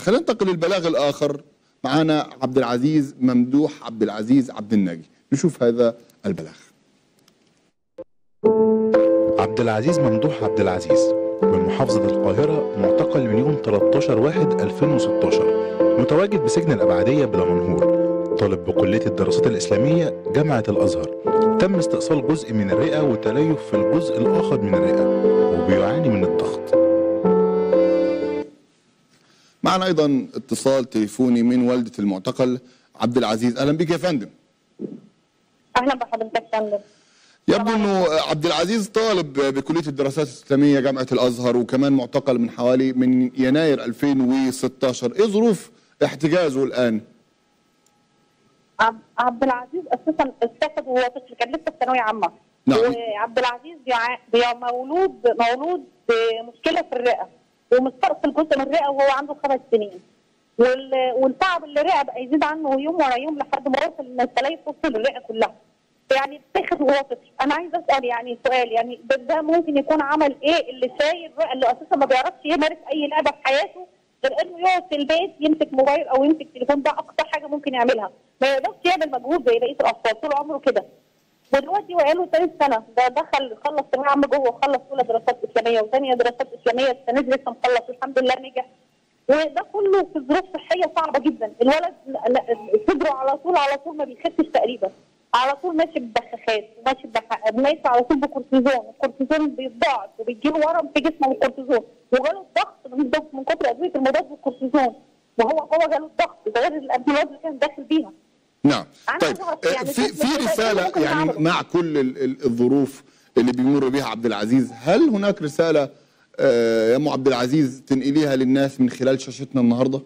خلينا ننتقل للبلاغ الاخر معنا عبد العزيز ممدوح عبد العزيز عبد الناجي نشوف هذا البلاغ عبد العزيز ممدوح عبد العزيز من محافظة القاهرة معتقل من يوم 13 واحد 2016 متواجد بسجن الأبعدية بلا منهور طالب بكلية الدراسات الإسلامية جامعة الأزهر تم استئصال جزء من الرئة وتليف في الجزء الآخر من الرئة وبيعاني من الضغط معنا ايضا اتصال تليفوني من والده المعتقل عبد العزيز اهلا بك يا فندم اهلا بحضرتك فندم يبدو انه عبد العزيز طالب بكليه الدراسات الاسلاميه جامعه الازهر وكمان معتقل من حوالي من يناير 2016 ايه ظروف احتجازه الان عب- عبد العزيز اساسا اتخذ وهو طفل كان لسه في ثانويه عامه نعم. وعبد العزيز بيع... بيع مولود مولود بمشكله في الرئه ومستأصل جزء من الرئه وهو عنده خمس سنين وال... والتعب اللي الرئه بقى يزيد عنه يوم ورا يوم لحد ما وصل ان التلاقي توصل الرئه كلها يعني اتخذ وهو طفل انا عايز اسال يعني سؤال يعني ده, ده ممكن يكون عمل ايه اللي شايل الرئه اللي اساسا ما بيعرفش يمارس اي لعبه في حياته غير انه يقعد في البيت يمسك موبايل او يمسك تليفون ده اقصى حاجه ممكن يعملها ما يقدرش يعمل مجهود زي بقيه الاطفال طول عمره كده ودلوقتي بقاله ثالث سنه ده دخل خلص ثانويه عامه جوه وخلص اولى دراسات اسلاميه وثانيه دراسات اسلاميه السنه دي لسه مخلص الحمد لله نجح وده كله في ظروف صحيه صعبه جدا الولد لا- لا- صدره على طول على طول ما بيخفش تقريبا على طول ماشي ببخاخات وماشي بح- ماشي على طول بكورتيزون الكورتيزون بيتضاعف وبيجيله ورم في جسمه من الكورتيزون وجاله الضغط من الضغط من كتر ادويه المضاد بالكورتيزون وهو جوه جاله الضغط ده غير الادويه اللي كان داخل بيها نعم أنا طيب أعرف آه، يعني في طفل في كده إيه رساله ممكن يعني يعمله؟ مع كل ال- ال- الظروف اللي بيمر بها عبد العزيز هل هناك رساله آه، يا ام عبد العزيز تنقليها للناس من خلال شاشتنا النهارده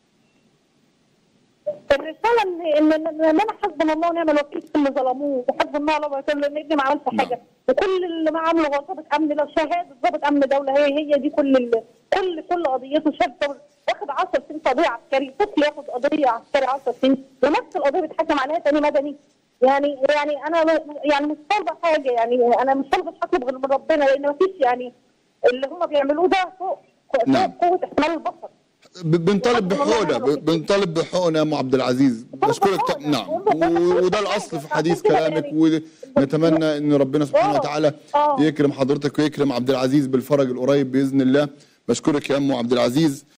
الرساله ان ان ان إن انا حسبنا الله ونعم الوكيل في اللي ظلموه وحسبنا الله ونعم الوكيل لان ابني ما عملش حاجه وكل اللي ما عمله هو ضابط امن لو شهاده ضابط امن دوله هي هي دي كل ال- كل كل قضيته شاب ضابط واخد 10 سنين قضيه عسكري طفل ياخد قضيه عسكري 10 سنين ونفس القضيه بيتحكم عليها تاني مدني يعني يعني انا يعني مش طالبه حاجه يعني انا مش طالبه حكم غير من ربنا لان ما فيش يعني اللي هم بيعملوه ده فوق فوق نعم. قوه احتمال البصر ب- بنطالب حسبنا الله بحقوقنا ونعم الوكيل. ب- بنطالب بحقوقنا يا ام عبد العزيز بشكرك ط- بحقوقنا. نعم وب- و- وده الاصل في حديث عشان كده كلامك يعني- ونتمنى ان ربنا سبحانه آه. وتعالى آه. يكرم حضرتك ويكرم عبد العزيز بالفرج القريب باذن الله بشكرك يا ام عبد العزيز